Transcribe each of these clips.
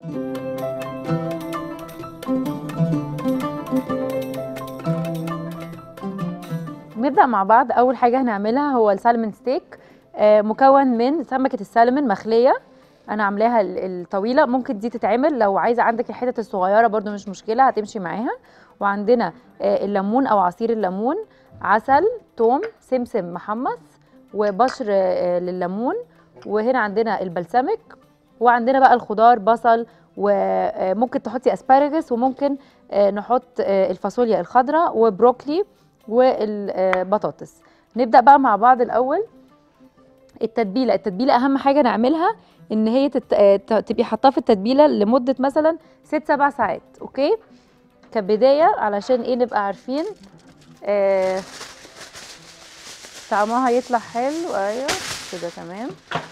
نبدأ مع بعض أول حاجة هنعملها هو السالمون ستيك آه، مكون من سمكة السالمون مخلية أنا عاملاها ال- الطويلة ممكن دي تتعمل لو عايزة عندك الحتت الصغيرة برضو مش مشكلة هتمشي معاها وعندنا آه، الليمون أو عصير الليمون عسل توم سمسم محمص وبشر آه، لليمون وهنا عندنا البلسمك وعندنا بقى الخضار بصل وممكن تحطي اسبارجس وممكن آه، نحط آه، الفاصوليا الخضراء وبروكلي والبطاطس نبدأ بقى مع بعض الأول التتبيلة التتبيلة أهم حاجة نعملها إن هي تت... آه، ت- تبقي حاطاها في التتبيلة لمدة مثلا ست سبع ساعات أوكي كبداية علشان إيه نبقى عارفين آه... طعمها يطلع حلو أيوه كده تمام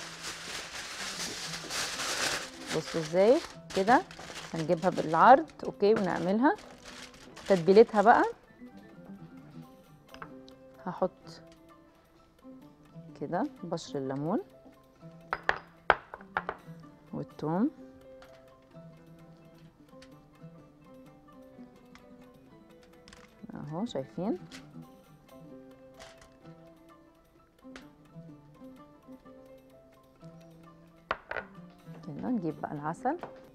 بصوا ازاي كده هنجيبها بالعرض اوكي ونعملها تتبيلتها بقى هحط كده بشر الليمون والثوم اهو شايفين كده نجيب بقى العسل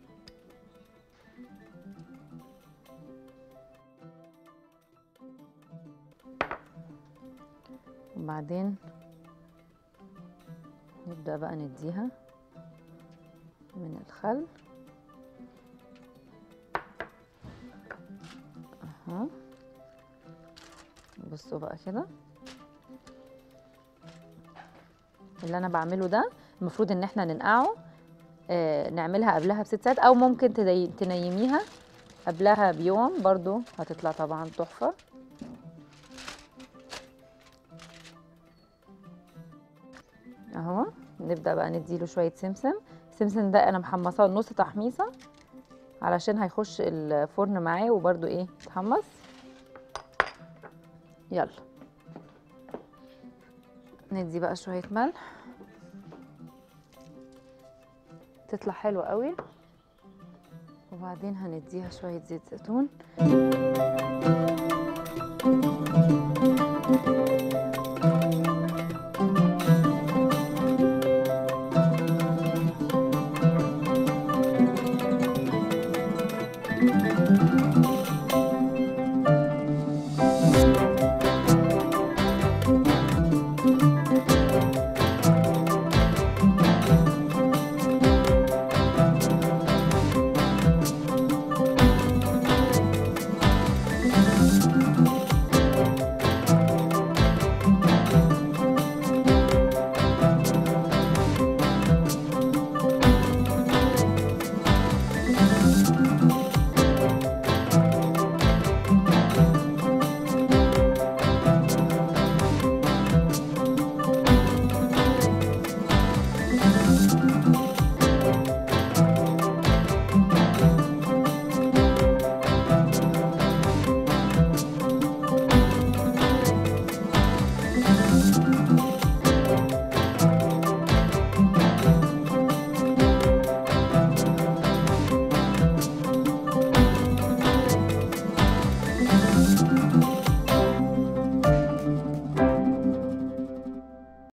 وبعدين نبدأ بقى نديها من الخل اهو بصوا بقى كده اللي انا بعمله ده المفروض ان احنا ننقعه آه نعملها قبلها بست ساعات او ممكن تدي- تنيميها قبلها بيوم برضو هتطلع طبعا تحفة اهو نبدأ بقى نديله شوية سمسم السمسم ده انا محمصاه نص تحميصة علشان هيخش الفرن معاه وبرضو ايه يتحمص يلا ندي بقى شوية ملح تطلع حلوة قوي وبعدين هنديها شوية زيت زيتون